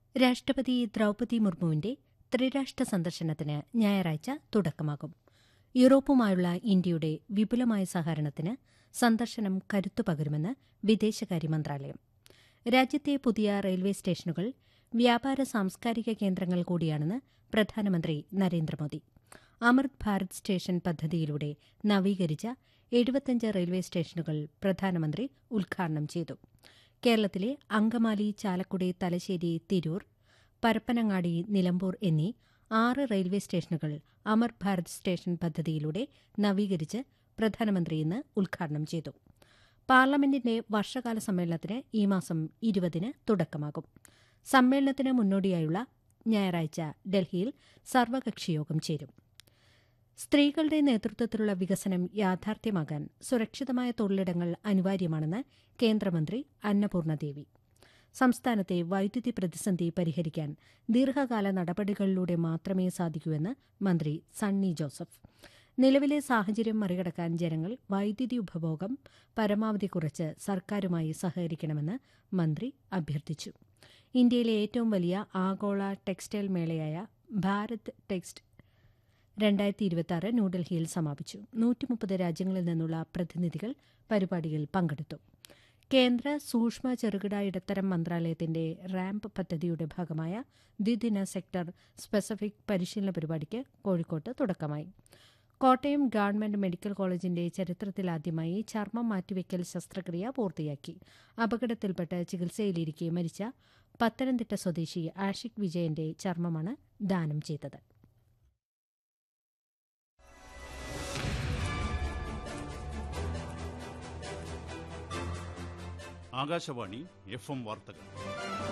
രാഷ്ട്രപതി ദ്രൗപതി മുർമുവിന്റെ ത്രിരാഷ്ട്ര സന്ദർശനത്തിന് ഞായറാഴ്ച തുടക്കമാകും യൂറോപ്പുമായുള്ള ഇന്ത്യയുടെ വിപുലമായ സഹകരണത്തിന് സന്ദർശനം കരുത്തു പകരുമെന്ന് വിദേശകാര്യ മന്ത്രാലയം രാജ്യത്തെ പുതിയ റെയിൽവേ സ്റ്റേഷനുകൾ വ്യാപാര സാംസ്കാരിക കേന്ദ്രങ്ങൾ കൂടിയാണെന്ന് പ്രധാനമന്ത്രി നരേന്ദ്രമോദി അമൃത് ഭാരത് സ്റ്റേഷൻ പദ്ധതിയിലൂടെ നവീകരിച്ച എഴുപത്തിയഞ്ച് റെയിൽവേ സ്റ്റേഷനുകൾ പ്രധാനമന്ത്രി ഉദ്ഘാടനം ചെയ്തു കേരളത്തിലെ അങ്കമാലി ചാലക്കുടി തലശ്ശേരി തിരൂർ പരപ്പനങ്ങാടി നിലമ്പൂർ എന്നീ ആറ് റെയിൽവേ സ്റ്റേഷനുകൾ അമർ ഭാരത് സ്റ്റേഷൻ പദ്ധതിയിലൂടെ നവീകരിച്ച് പ്രധാനമന്ത്രി ഇന്ന് ഉദ്ഘാടനം ചെയ്തു പാർലമെന്റിന്റെ വർഷകാല സമ്മേളനത്തിന് ഈ മാസം ഇരുപതിന് തുടക്കമാകും സമ്മേളനത്തിന് മുന്നോടിയായുള്ള ഞായറാഴ്ച ഡൽഹിയിൽ സർവകക്ഷിയോഗം ചേരും സ്ത്രീകളുടെ നേതൃത്വത്തിലുള്ള വികസനം യാഥാർത്ഥ്യമാകാൻ സുരക്ഷിതമായ തൊഴിലിടങ്ങൾ അനിവാര്യമാണെന്ന് കേന്ദ്രമന്ത്രി അന്നപൂർണദേവി സംസ്ഥാനത്തെ വൈദ്യുതി പ്രതിസന്ധി പരിഹരിക്കാൻ ദീർഘകാല നടപടികളിലൂടെ മാത്രമേ സാധിക്കൂവെന്ന് മന്ത്രി സണ്ണി ജോസഫ് നിലവിലെ സാഹചര്യം മറികടക്കാൻ ജനങ്ങൾ വൈദ്യുതി ഉപഭോഗം പരമാവധി കുറച്ച് സർക്കാരുമായി സഹകരിക്കണമെന്ന് മന്ത്രി അഭ്യർത്ഥിച്ചു ഇന്ത്യയിലെ ഏറ്റവും വലിയ ആഗോള ടെക്സ്റ്റൈൽ മേളയായ ഭാരത് ടെക്സ്റ്റ് രണ്ടായിരത്തി ഇരുപത്തിയാറ് ന്യൂഡൽഹിയിൽ സമാപിച്ചു നൂറ്റിമുപ്പത് രാജ്യങ്ങളിൽ നിന്നുള്ള പ്രതിനിധികൾ പരിപാടിയിൽ പങ്കെടുത്തു കേന്ദ്ര സൂക്ഷ്മ ചെറുകിട ഇടത്തരം മന്ത്രാലയത്തിന്റെ റാമ്പ് പദ്ധതിയുടെ ഭാഗമായ ദ്വിദിന സെക്ടർ സ്പെസിഫിക് പരിശീലന പരിപാടിക്ക് കോഴിക്കോട്ട് തുടക്കമായി കോട്ടയം ഗവൺമെന്റ് മെഡിക്കൽ കോളേജിന്റെ ചരിത്രത്തിലാദ്യമായി ചർമ്മം മാറ്റിവെക്കൽ ശസ്ത്രക്രിയ പൂർത്തിയാക്കി അപകടത്തിൽപ്പെട്ട് ചികിത്സയിലിരിക്കെ മരിച്ച പത്തനംതിട്ട സ്വദേശി ആഷിഖ് വിജയന്റെ ചർമ്മമാണ് ദാനം ചെയ്തത് ആകാശവാണി എഫ് എം വാർത്തകൾ